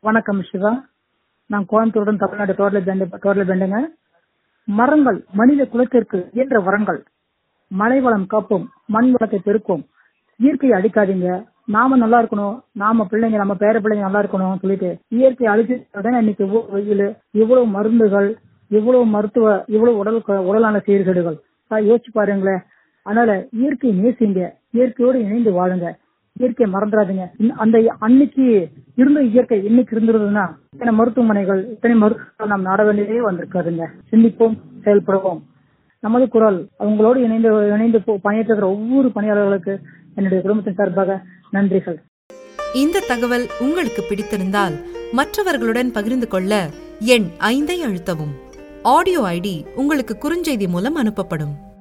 வணக்கம் சிவா நான் கோயம்புத்தூருடன் தமிழ்நாடு தோட்டல பேண்டு தோட்டல பேண்டுங்க மரங்கள் மனித குலத்திற்கு இயன்ற வரங்கள் மழை வளம் காப்போம் மண் வளத்தை பெருக்கும் இயற்கையை அடிக்காதீங்க நாம நல்லா இருக்கணும் நாம பிள்ளைங்க நம்ம பேர பிள்ளைங்க நல்லா இருக்கணும் சொல்லிட்டு இயற்கையை அழிச்சு இன்னைக்கு இவ்வளவு வெயில் இவ்வளவு மருந்துகள் இவ்வளவு மருத்துவ இவ்வளவு உடல் உடலான சீர்கேடுகள் அஹ் யோசிச்சு பாருங்களேன் அதனால இயற்கையை நேசிங்க இயற்கையோடு இணைந்து வாழுங்க இயற்கையை மறந்துடாதீங்க இன்ன- அந்த அன்னைக்கு இருந்த இயற்கை இன்னைக்கு இருந்திருந்ததுன்னா இத்தனை மருத்துவமனைகள் இத்தனை மருத்துவ நாம் நாட வேண்டியதே வந்திருக்காதுங்க சிந்திப்போம் செயல்படுவோம் நமது குரல் அவங்களோடு இணைந்து இணைந்து போ- பணியாற்றுகிற ஒவ்வொரு பணியாளர்களுக்கு என்னுடைய குடும்பத்தின் சார்பாக நன்றிகள் இந்த தகவல் உங்களுக்கு பிடித்திருந்தால் மற்றவர்களுடன் பகிர்ந்து கொள்ள எண் ஐந்தை அழுத்தவும் ஆடியோ ஐடி உங்களுக்கு குறுஞ்செய்தி மூலம் அனுப்பப்படும்